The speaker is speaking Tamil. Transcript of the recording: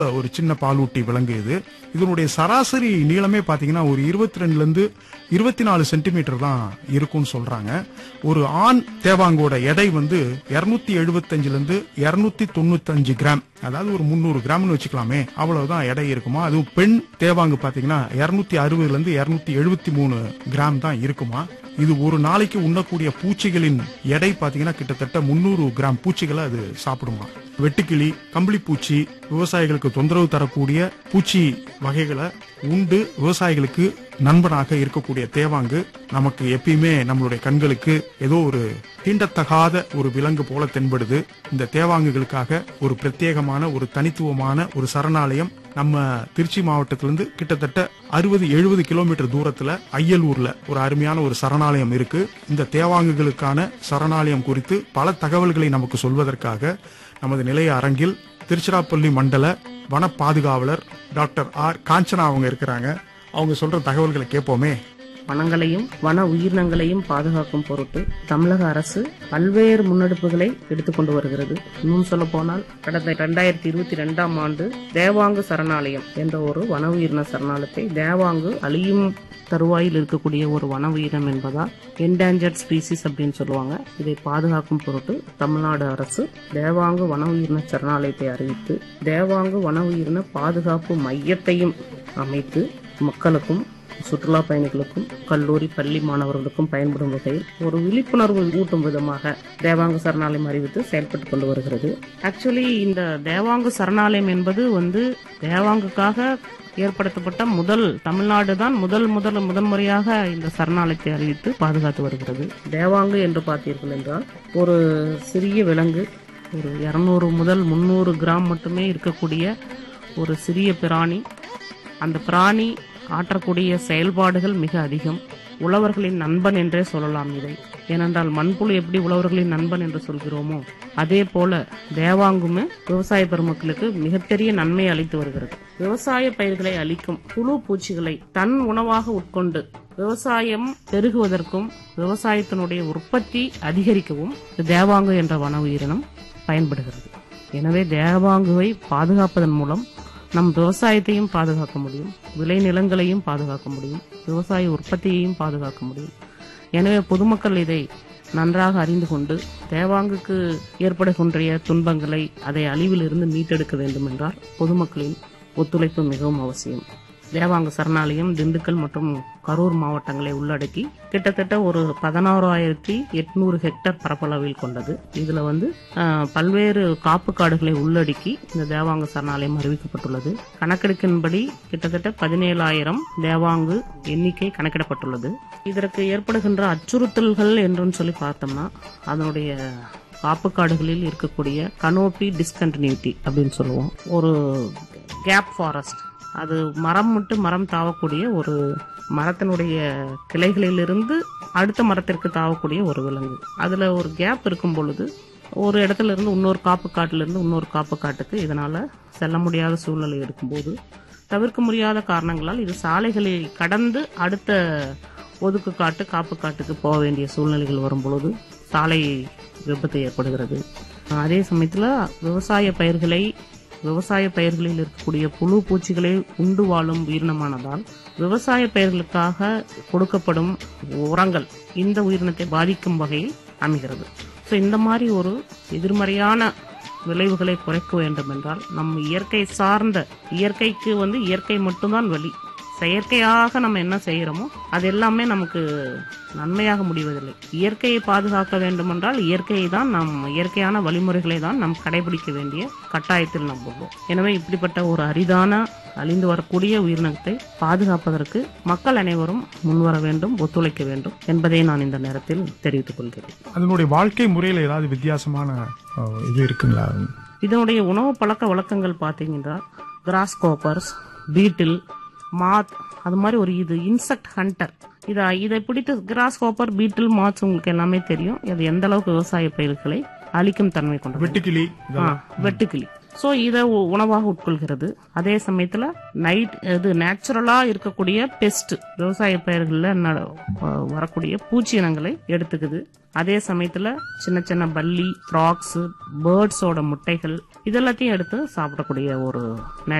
ஒரு சின்ன பாலூட்டி விலங்கு இது இதனுடைய சராசரி நீளமே பாத்தீங்கன்னா ஒரு இருபத்தி ரெண்டுல இருந்து இருபத்தி நாலு சென்டிமீட்டர் தான் இருக்கும்னு சொல்றாங்க ஒரு ஆண் தேவாங்கோட எடை வந்து இருநூத்தி எழுபத்தஞ்சுல இருந்து இருநூத்தி தொண்ணூத்தஞ்சு கிராம் அதாவது ஒரு முந்நூறு கிராம்னு வச்சுக்கலாமே அவ்வளவுதான் எடை இருக்குமா அதுவும் பெண் தேவாங்கு பாத்தீங்கன்னா இருநூத்தி அறுபதுல இருந்து இருநூத்தி எழுபத்தி மூணு கிராம் தான் இருக்குமா இது ஒரு நாளைக்கு உண்ணக்கூடிய பூச்சிகளின் எடை பாத்தீங்கன்னா கிட்டத்தட்ட முந்நூறு கிராம் பூச்சிகளை அது சாப்பிடுமா வெட்டுக்கிளி கம்பளி பூச்சி விவசாயிகளுக்கு தொந்தரவு தரக்கூடிய பூச்சி வகைகளை உண்டு விவசாயிகளுக்கு நண்பனாக இருக்கக்கூடிய தேவாங்கு நமக்கு எப்பயுமே நம்மளுடைய கண்களுக்கு ஏதோ ஒரு தீண்டத்தகாத ஒரு விலங்கு போல தென்படுது இந்த தேவாங்குகளுக்காக ஒரு பிரத்யேகமான ஒரு தனித்துவமான ஒரு சரணாலயம் நம்ம திருச்சி மாவட்டத்திலிருந்து கிட்டத்தட்ட அறுபது எழுபது கிலோமீட்டர் தூரத்துல ஐயலூர்ல ஒரு அருமையான ஒரு சரணாலயம் இருக்கு இந்த தேவாங்குகளுக்கான சரணாலயம் குறித்து பல தகவல்களை நமக்கு சொல்வதற்காக நமது நிலைய அரங்கில் திருச்சிராப்பள்ளி மண்டல வன பாதுகாவலர் டாக்டர் ஆர் காஞ்சனா அவங்க இருக்கிறாங்க அவங்க சொல்ற தகவல்களை கேட்போமே வனங்களையும் வன உயிரினங்களையும் பாதுகாக்கும் பொருட்டு தமிழக அரசு பல்வேறு முன்னெடுப்புகளை எடுத்துக்கொண்டு வருகிறது இன்னும் சொல்ல போனால் கடந்த இரண்டாயிரத்தி இருபத்தி ரெண்டாம் ஆண்டு தேவாங்கு சரணாலயம் என்ற ஒரு வன உயிரின சரணாலயத்தை தேவாங்கு அழியும் தருவாயில் இருக்கக்கூடிய ஒரு வன உயிரினம் என்பதால் என்டேஞ்சர்ட் ஸ்பீசிஸ் அப்படின்னு சொல்லுவாங்க இதை பாதுகாக்கும் பொருட்டு தமிழ்நாடு அரசு தேவாங்கு வன உயிரின சரணாலயத்தை அறிவித்து தேவாங்கு வன உயிரின பாதுகாப்பு மையத்தையும் அமைத்து மக்களுக்கும் சுற்றுலா பயணிகளுக்கும் கல்லூரி பள்ளி மாணவர்களுக்கும் பயன்படும் வகையில் ஒரு விழிப்புணர்வு ஊட்டும் விதமாக தேவாங்கு சரணாலயம் அறிவித்து செயல்பட்டு கொண்டு வருகிறது ஆக்சுவலி இந்த தேவாங்கு சரணாலயம் என்பது வந்து தேவாங்குக்காக ஏற்படுத்தப்பட்ட முதல் தமிழ்நாடு தான் முதல் முதல் முதன்முறையாக இந்த சரணாலயத்தை அறிவித்து பாதுகாத்து வருகிறது தேவாங்கு என்று பார்த்தீர்கள் என்றால் ஒரு சிறிய விலங்கு ஒரு இருநூறு முதல் முந்நூறு கிராம் மட்டுமே இருக்கக்கூடிய ஒரு சிறிய பிராணி அந்த பிராணி ஆற்றக்கூடிய செயல்பாடுகள் மிக அதிகம் உழவர்களின் நண்பன் என்றே சொல்லலாம் இதை ஏனென்றால் மண்புழு எப்படி உழவர்களின் நண்பன் என்று சொல்கிறோமோ அதே போல தேவாங்குமே விவசாய பெருமக்களுக்கு மிகப்பெரிய நன்மை அளித்து வருகிறது விவசாய பயிர்களை அளிக்கும் புழு பூச்சிகளை தன் உணவாக உட்கொண்டு விவசாயம் பெருகுவதற்கும் விவசாயத்தினுடைய உற்பத்தி அதிகரிக்கவும் இந்த தேவாங்கு என்ற வன உயிரினம் பயன்படுகிறது எனவே தேவாங்குவை பாதுகாப்பதன் மூலம் நம் விவசாயத்தையும் பாதுகாக்க முடியும் விளைநிலங்களையும் பாதுகாக்க முடியும் விவசாய உற்பத்தியையும் பாதுகாக்க முடியும் எனவே பொதுமக்கள் இதை நன்றாக அறிந்து கொண்டு தேவாங்குக்கு ஏற்படுகின்ற துன்பங்களை அதை அழிவிலிருந்து மீட்டெடுக்க வேண்டும் என்றால் பொதுமக்களின் ஒத்துழைப்பு மிகவும் அவசியம் தேவாங்கு சரணாலயம் திண்டுக்கல் மற்றும் கரூர் மாவட்டங்களை உள்ளடக்கி கிட்டத்தட்ட ஒரு பதினாறாயிரத்தி எட்நூறு ஹெக்டர் பரப்பளவில் கொண்டது இதுல வந்து ஆஹ், பல்வேறு காப்பு காடுகளை உள்ளடக்கி இந்த தேவாங்கு சரணாலயம் அறிவிக்கப்பட்டுள்ளது கணக்கெடுக்கின்படி கிட்டத்தட்ட பதினேழாயிரம் தேவாங்கு எண்ணிக்கை கணக்கிடப்பட்டுள்ளது இதற்கு ஏற்படுகின்ற அச்சுறுத்தல்கள் என்றுன்னு சொல்லி பார்த்தோம்னா அதனுடைய காப்பு காடுகளில் இருக்கக்கூடிய கனோபி டிஸ்கண்டினியூட்டி அப்படின்னு சொல்லுவோம் ஒரு கேப் ஃபாரஸ்ட் அது மரம் விட்டு மரம் தாவக்கூடிய ஒரு மரத்தினுடைய கிளைகளிலிருந்து அடுத்த மரத்திற்கு தாவக்கூடிய ஒரு விலங்கு அதுல ஒரு கேப் இருக்கும் பொழுது ஒரு இடத்துல இருந்து இன்னொரு காப்பு காட்டுல இருந்து இன்னொரு காப்பு காட்டுக்கு இதனால செல்ல முடியாத சூழ்நிலை இருக்கும்போது தவிர்க்க முடியாத காரணங்களால் இது சாலைகளை கடந்து அடுத்த ஒதுக்கு காட்டு காப்பு காட்டுக்கு போக வேண்டிய சூழ்நிலைகள் வரும் பொழுது சாலை விபத்து ஏற்படுகிறது அதே சமயத்துல விவசாய பயிர்களை விவசாய பயிர்களில் இருக்கக்கூடிய புழு பூச்சிகளை உண்டு வாழும் உயிரினமானதால் விவசாய பயிர்களுக்காக கொடுக்கப்படும் உரங்கள் இந்த உயிரினத்தை பாதிக்கும் வகையில் அமைகிறது ஸோ இந்த மாதிரி ஒரு எதிர்மறையான விளைவுகளை குறைக்க வேண்டும் என்றால் நம்ம இயற்கை சார்ந்த இயற்கைக்கு வந்து இயற்கை மட்டும்தான் வழி செயற்கையாக நம்ம என்ன செய்யறோமோ அது எல்லாமே நமக்கு நன்மையாக முடிவதில்லை இயற்கையை பாதுகாக்க வேண்டும் என்றால் இயற்கையை தான் நாம் இயற்கையான வழிமுறைகளை தான் நாம் கடைபிடிக்க வேண்டிய கட்டாயத்தில் நாம் உள்ளோம் எனவே இப்படிப்பட்ட ஒரு அரிதான அழிந்து வரக்கூடிய உயிரினத்தை பாதுகாப்பதற்கு மக்கள் அனைவரும் முன்வர வேண்டும் ஒத்துழைக்க வேண்டும் என்பதை நான் இந்த நேரத்தில் தெரிவித்துக் கொள்கிறேன் அதனுடைய வாழ்க்கை முறையில ஏதாவது வித்தியாசமான அஹ், இது இருக்குங்களா இதனுடைய உணவு பழக்க வழக்கங்கள் பார்த்தீங்கன்னா கிராஸ் கோப்பர்ஸ் பீட்டில் மாத் அது மாதிரி ஒரு இது இன்செக்ட் ஹண்டர் இதை இதை பிடித்து கிராஸ் கோப்பர் பீட்டில் மாத்ஸ் உங்களுக்கு எல்லாமே தெரியும் இது எந்த அளவுக்கு விவசாய பயிர்களை அழிக்கும் தன்மை கொண்டது வெட்டுக்கிளி ஆ, வெட்டுக்கிளி ஸோ இதை உணவாக உட்கொள்கிறது அதே சமயத்துல நைட் இது நேச்சுரலா இருக்கக்கூடிய பெஸ்ட் விவசாய பயிர்கள்ல ந- வ- வரக்கூடிய பூச்சி இனங்களை எடுத்துக்குது அதே சமயத்துல சின்ன சின்ன பல்லி ஃப்ராக்ஸ் பேர்ட்ஸோட முட்டைகள் இதெல்லாத்தையும் எடுத்து சாப்பிடக்கூடிய ஒரு